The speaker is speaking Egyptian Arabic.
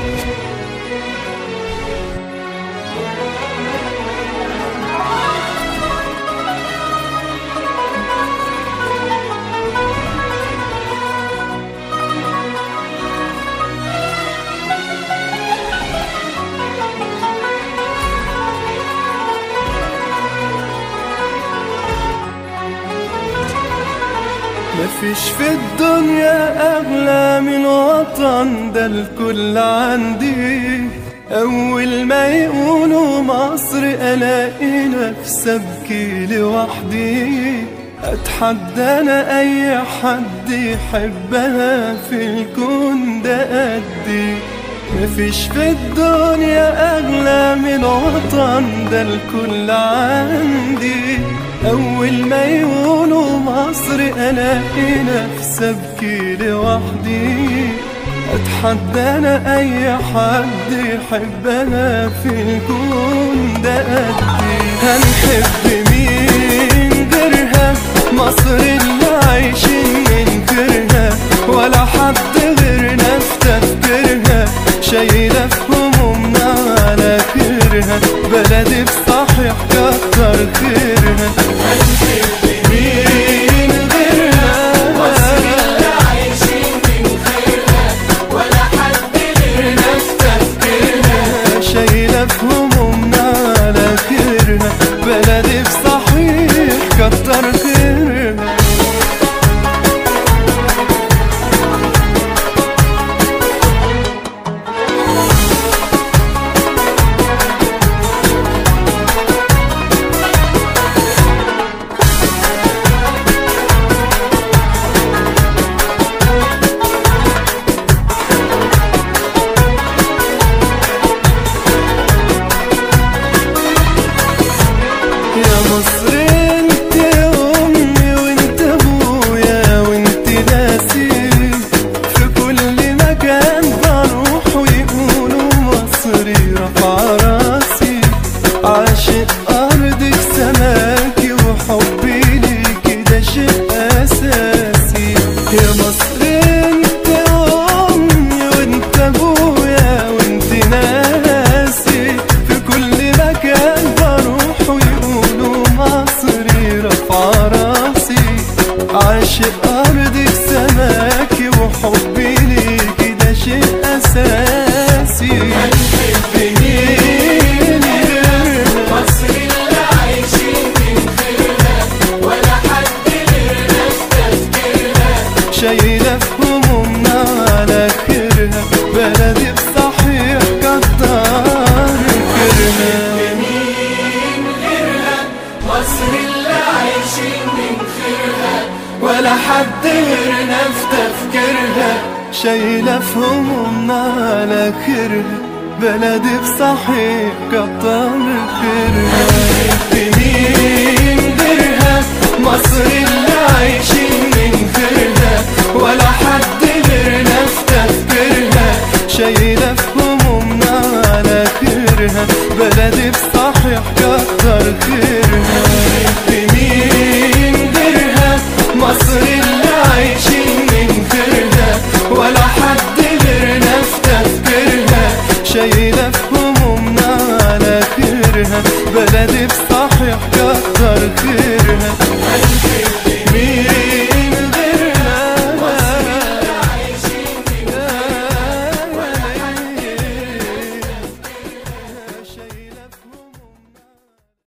مفيش في الدنيا أغلى من وطن ده الكل عندي أول ما يقولوا مصر ألاقي نفسي أبكي لوحدي أتحدى أنا أي حد يحبها في الكون ده قدي مفيش في الدنيا أغلى من وطن ده الكل عندي أول ما يقولوا مصر ألاقي نفسي أبكي لوحدي أتحدى أنا أي حد يحبها في الكون ده قدي هنحب مين غيرها مصر اللي عايشين ننكرها ولا حد غيرنا في تفكيرها شايلة في همومنا على كرها بلدي بصحيح كتر خيرها هنحب مين غيرها مصر اللي عايشين ننكرها ولا حد غيرنا في تفكيرها شايلة في همومنا على كرها بلدي بصحيح كتر خيرها يا مصر انت امي وانت ابويا وانت ناسي في كل مكان بروح ويقولوا مصري رفع راسي عاشق ارضك سماكي وحبي ليكي ده شيء اساسي يا مصر انت امي وانت ابويا وانت ناسي في كل مكان بروح ويقولوا مصري رفع راسي عاشق ارضك سماكي وحبي ليكي ده شيء اساسي هنحبني مصر اللي عايشين من خيرها ولا حد غيرنا في تفكيرها شايلة في همومنا على خيرها بلدي بصحيح كتر خيرها مصر اللي عايشين من خيرها ولا حد غيرنا في تفكيرها شايلة في همومنا على خيرها بلدي بصحيح كتر خيرها مين غيرها مصر اللي عايشين من خيرها ولا حد غيرنا في تفكيرها شايلة في همومنا على خيرها بلدي بصحيح كتر خيرها مين غيرها مصر اللي عايشين من خيرها ولا حد غيرنا في تفكيرها شايلة في همومنا على خيرها بلدي بصحيح كتر خيرها مين